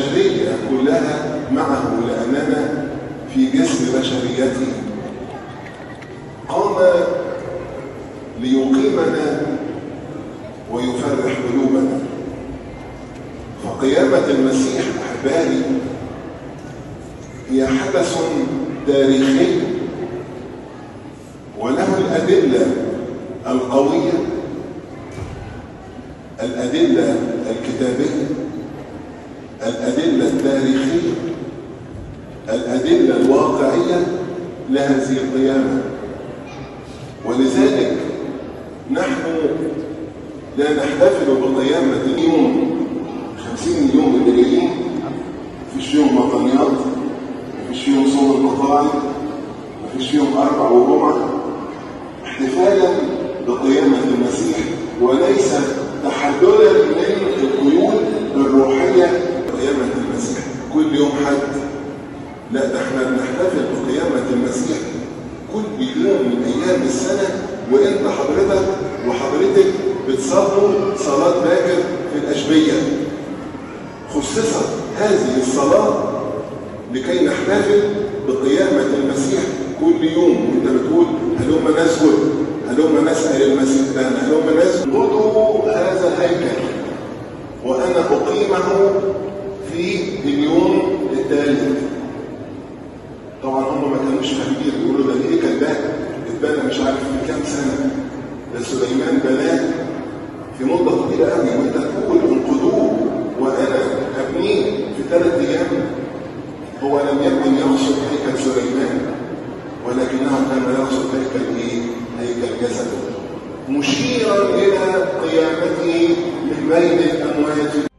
البشرية كلها معه لأننا في جسم بشريته قام ليقيمنا ويفرح قلوبنا فقيامة المسيح أحبائي هي حدث تاريخي وله الأدلة القوية الأدلة الكتابية الأدلة التاريخية الأدلة الواقعية لهذه القيامة ولذلك نحن لا نحتفل بقيامة اليوم خمسين يوم اللي جايين مفيش يوم وطنيات مفيش يوم صوم القطاعي مفيش يوم أربع وجمعة احتفالا بقيامة المسيح وليس تحللا من القيود الروحية قيامة المسيح كل يوم حد لا ده احنا بنحتفل بقيامة المسيح كل يوم من أيام السنة وأنت حضرتك وحضرتك بتصلوا صلاة باكر في الأشبية خصصت هذه الصلاة لكي نحتفل بقيامة المسيح كل يوم وانت بتقول هلوم نسجد هلوم نسأل المسيح لنا هلوم نسجد خذوا هذا الهيكل وأنا أقيمه في اليوم الثالث طبعا هم ما كانوش فاهمين بيقولوا ده الهيكل ده اتبنى مش عارف في كام سنة ده سليمان بناه في مدة طويلة قوي وانت تقول انقذوه وانا ابنيه في ثلاث ايام هو لم يكن يقصد هيكل سليمان ولكنه كان يقصد هيكل ايه؟ هيكل جسده مشيرا الى قيامته من بين الاموات